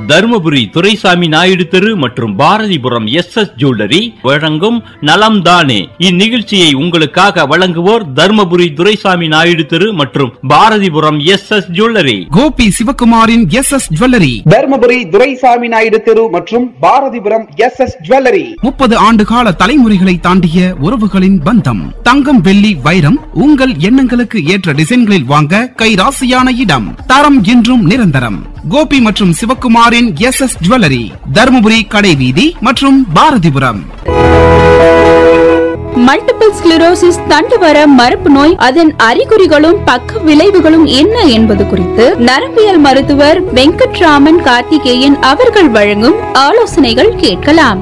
தருமபுரி துரைசாமி நாயுடு தெரு மற்றும் Bharathipuram S S jewellery வழங்கும் நலம் தானே இந்நிகழ்ச்சியை உங்களுக்காக வழங்குவோர் தருமபுரி துரைசாமி நாயுடு தெரு மற்றும் Bharathipuram S S jewellery Gopi சிவகுமாரின் S S jewellery Dharmapuri Duraisamy Naidu தெரு மற்றும் பாரதிபுரம் எஸ் எஸ் ஜுவல்லரி முப்பது ஆண்டு கால தலைமுறைகளை தாண்டிய உறவுகளின் பந்தம் தங்கம் வெள்ளி வைரம் உங்கள் எண்ணங்களுக்கு ஏற்ற டிசைன்களில் வாங்க கைராசியான இடம் தரம் என்றும் நிரந்தரம் கோபி மற்றும் சிவகுமாரின் எஸ் எஸ் ஜுவல்லரி தருமபுரி கடைவீதி மற்றும் பாரதிபுரம் மல்டிபிள் ஸ்க்ளிரோசிஸ் தண்டுவர மரபு நோய் அதன் அறிகுறிகளும் பக்க விளைவுகளும் என்ன என்பது குறித்து நரம்பியல் மருத்துவர் வெங்கட்ராமன் கார்த்திகேயன் அவர்கள் வழங்கும் ஆலோசனைகள் கேட்கலாம்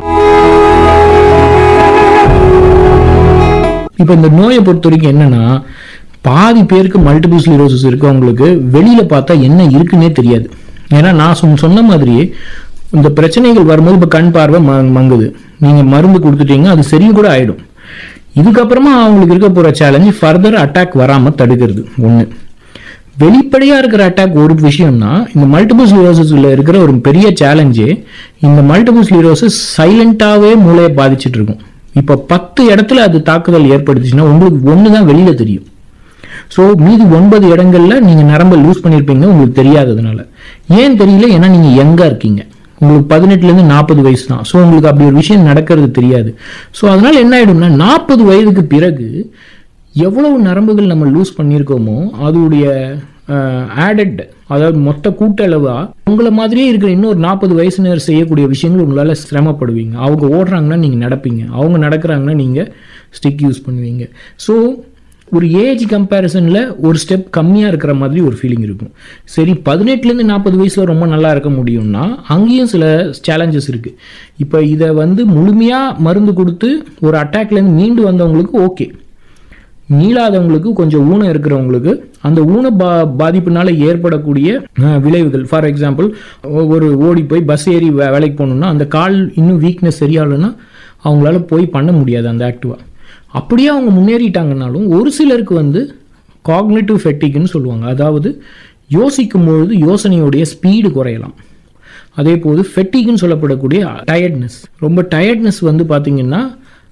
இப்போ இந்த நோயை பொறுத்த வரைக்கும் என்னன்னா பாதி பேருக்கு மல்டிபிள் ஸ்லீரோசிஸ் இருக்கவங்களுக்கு வெளியில பார்த்தா என்ன இருக்குன்னே தெரியாது ஏன்னா நான் சொன்ன- சொன்ன மாதிரியே இந்த பிரச்சனைகள் வரும்போது இப்போ கண் பார்வை ம- மங்குது நீங்க மருந்து கொடுத்துட்டீங்க அது சரி கூட ஆயிடும் இதுக்கப்புறமா அவங்களுக்கு இருக்க போற சேலஞ்சு ஃபர்தர் அட்டாக் வராம தடுக்கிறது ஒண்ணு வெளிப்படையா இருக்கிற அட்டாக் ஒரு விஷயம்னா இந்த மல்டிபிள் ஸ்லீரோசிஸ்ல இருக்கிற ஒரு பெரிய சேலஞ்சே இந்த மல்டிபிள் ஸ்லீரோசிஸ் சைலண்டாவே மூளையை பாதிச்சிட்டு இருக்கும் இப்போ பத்து இடத்துல அது தாக்குதல் ஏற்படுத்துச்சுன்னா உங்களுக்கு ஒன்று தான் வெளியில தெரியும் ஸோ மீதி ஒன்பது இடங்கள்ல நீங்க நரம்ப லூஸ் பண்ணியிருப்பீங்க உங்களுக்கு தெரியாததுனால ஏன் தெரியல ஏன்னா நீங்க யங்கா இருக்கீங்க உங்களுக்கு பதினெட்டுல இருந்து நாற்பது வயசு தான் ஸோ உங்களுக்கு அப்படி ஒரு விஷயம் நடக்கிறது தெரியாது ஸோ அதனால என்ன ஆயிடும்னா நாற்பது வயதுக்கு பிறகு எவ்வளவு நரம்புகள் நம்ம லூஸ் பண்ணியிருக்கோமோ அதோடைய ஆடட் அதாவது மொத்த கூட்டளவா உங்களை மாதிரியே இருக்கிற இன்னொரு நாற்பது வயசுனர் செய்யக்கூடிய விஷயங்கள் உங்களால சிரமப்படுவீங்க அவங்க ஓடுறாங்கன்னா நீங்க நடப்பீங்க அவங்க நடக்கிறாங்கன்னா நீங்க ஸ்டிக் யூஸ் பண்ணுவீங்க ஸோ ஒரு ஏஜ் கம்பேரிசன்ல ஒரு ஸ்டெப் கம்மியா இருக்கிற மாதிரி ஒரு ஃபீலிங் இருக்கும் சரி பதினெட்டுலேருந்து நாற்பது வயசுல ரொம்ப நல்லா இருக்க முடியும்னா அங்கேயும் சில சேலஞ்சஸ் இருக்கு இப்போ இதை வந்து முழுமையா மருந்து கொடுத்து ஒரு அட்டாக்ல இருந்து மீண்டு வந்தவங்களுக்கு ஓகே மீளாதவங்களுக்கு கொஞ்சம் ஊனம் இருக்கிறவங்களுக்கு அந்த ஊன பா பாதிப்புனால ஏற்படக்கூடிய அஹ், விளைவுகள் ஃபார் எக்ஸாம்பிள் ஒரு ஓடி போய் பஸ் ஏறி வே- வேலைக்கு போகணும்னா அந்த கால் இன்னும் வீக்னஸ் சரியாகலைன்னா அவங்களால போய் பண்ண முடியாது அந்த ஆக்டிவா அப்படியே அவங்க முன்னேறிட்டாங்கனாலும் ஒரு சிலருக்கு வந்து காக்னேட்டிவ் ஃபெட்டிக்னு சொல்லுவாங்க அதாவது யோசிக்கும் பொழுது யோசனையுடைய ஸ்பீடு குறையலாம் அதே போது ஃபெட்டிக்னு சொல்லப்படக்கூடிய டயர்ட்னஸ் ரொம்ப டயர்ட்னஸ் வந்து பார்த்தீங்கன்னா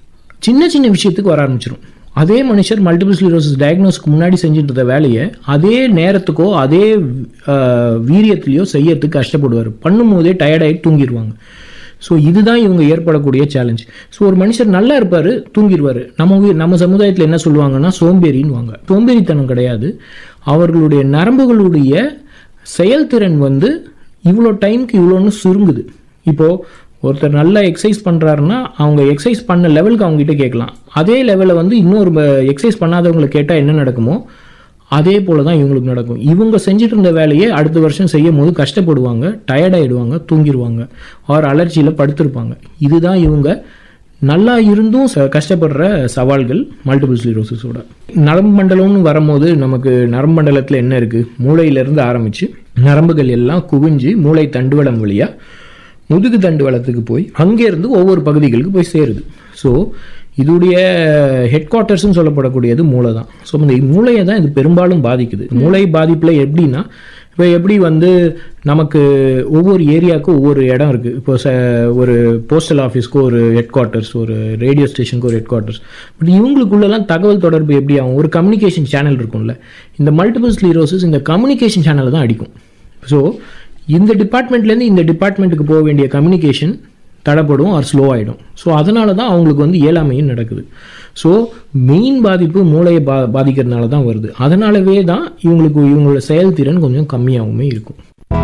சின்ன சின்ன விஷயத்துக்கு வர ஆரம்பிச்சிடும் அதே மனுஷர் மல்டிபிள் ஸ்லீரோசிஸ் டயக்னோஸ்க்கு முன்னாடி செஞ்சுட்டு இருந்த வேலையை அதே நேரத்துக்கோ அதே அஹ், வீரியத்திலையோ செய்யறதுக்கு கஷ்டப்படுவார் பண்ணும்போதே டயர்டாகி தூங்கிடுவாங்க ஸோ இதுதான் இவங்க ஏற்படக்கூடிய சேலஞ்ச் ஸோ ஒரு மனுஷர் நல்லா இருப்பார் தூங்கிடுவார் நம்ம உயிர் நம்ம சமுதாயத்தில் என்ன சொல்லுவாங்கன்னா சோம்பேறின்னுவாங்க சோம்பேறித்தனம் கிடையாது அவர்களுடைய நரம்புகளுடைய செயல்திறன் வந்து இவ்வளோ டைம்க்கு இவ்வளோன்னு சுருங்குது இப்போ ஒருத்தர் நல்லா எக்ஸசைஸ் பண்ணுறாருன்னா அவங்க எக்ஸசைஸ் பண்ண லெவலுக்கு அவங்க கிட்ட கேட்கலாம் அதே லெவலில் வந்து இன்னொரு எக்ஸசைஸ் பண்ணாதவங்களை கேட்டால் என்ன நடக்குமோ அதே போல தான் இவங்களுக்கு நடக்கும் இவங்க செஞ்சுட்டு இருந்த வேலையை அடுத்த வருஷம் செய்யும் போது கஷ்டப்படுவாங்க டயர்டாயிடுவாங்க தூங்கிடுவாங்க ஆர் அலர்ஜியில் படுத்திருப்பாங்க இதுதான் இவங்க நல்லா இருந்தும் ச கஷ்டப்படுற சவால்கள் மல்டிபிள் ஸ்லீரோசிஸோட நரம்பு மண்டலம்னு வரும்போது நமக்கு நரம்பு மண்டலத்தில் என்ன இருக்குது மூளையிலேருந்து ஆரம்பித்து நரம்புகள் எல்லாம் குவிஞ்சு மூளை தண்டுவடம் வழியாக முதுகு தண்டுவலத்துக்கு போய் அங்கேருந்து ஒவ்வொரு பகுதிகளுக்கு போய் சேருது ஸோ இதுடைய ஹெட் குவார்ட்டர்ஸ்னு சொல்லப்படக்கூடியது மூளை தான் ஸோ இந்த மூளையை தான் இது பெரும்பாலும் பாதிக்குது மூளை பாதிப்பில் எப்படின்னா இப்போ எப்படி வந்து நமக்கு ஒவ்வொரு ஏரியாவுக்கும் ஒவ்வொரு இடம் இருக்குது இப்போ ச ஒரு போஸ்டல் ஆஃபீஸ்க்கு ஒரு ஹெட் குவார்ட்டர்ஸ் ஒரு ரேடியோ ஸ்டேஷனுக்கு ஒரு ஹெட் குவார்ட்டர்ஸ் பட் இவங்களுக்குள்ளெல்லாம் தகவல் தொடர்பு எப்படி ஆகும் ஒரு கம்யூனிகேஷன் சேனல் இருக்கும்ல இந்த மல்டிபிள் ஸ்லீரோசிஸ் இந்த கம்யூனிகேஷன் சேனலை தான் அடிக்கும் ஸோ இந்த டிபார்ட்மெண்ட்லேருந்து இந்த டிபார்ட்மெண்ட்டுக்கு போக வேண்டிய கம்யூனிகேஷன் தடைப்படும் ஆர் ஸ்லோ ஆகிடும் ஸோ அதனால தான் அவங்களுக்கு வந்து இயலாமையும் நடக்குது ஸோ மெயின் பாதிப்பு மூளையை பா பாதிக்கிறதுனால தான் வருது அதனாலவே தான் இவங்களுக்கு இவங்களோட செயல்திறன் கொஞ்சம் கம்மியாகவுமே இருக்கும்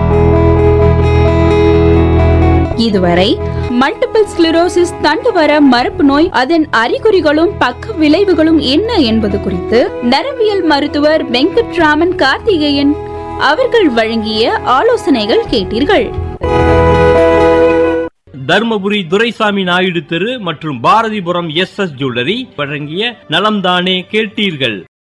இதுவரை மல்டிபிள் ஸ்க்ளிரோசிஸ் தண்டுவர மரபு நோய் அதன் அறிகுறிகளும் பக்க விளைவுகளும் என்ன என்பது குறித்து நரம்பியல் மருத்துவர் வெங்கட்ராமன் கார்த்திகேயன் அவர்கள் வழங்கிய ஆலோசனைகள் கேட்டீர்கள் தர்மபுரி துரைசாமி நாயுடு தெரு மற்றும் பாரதிபுரம் எஸ் எஸ் ஜுவல்லரி வழங்கிய நலம்தானே கேட்டீர்கள்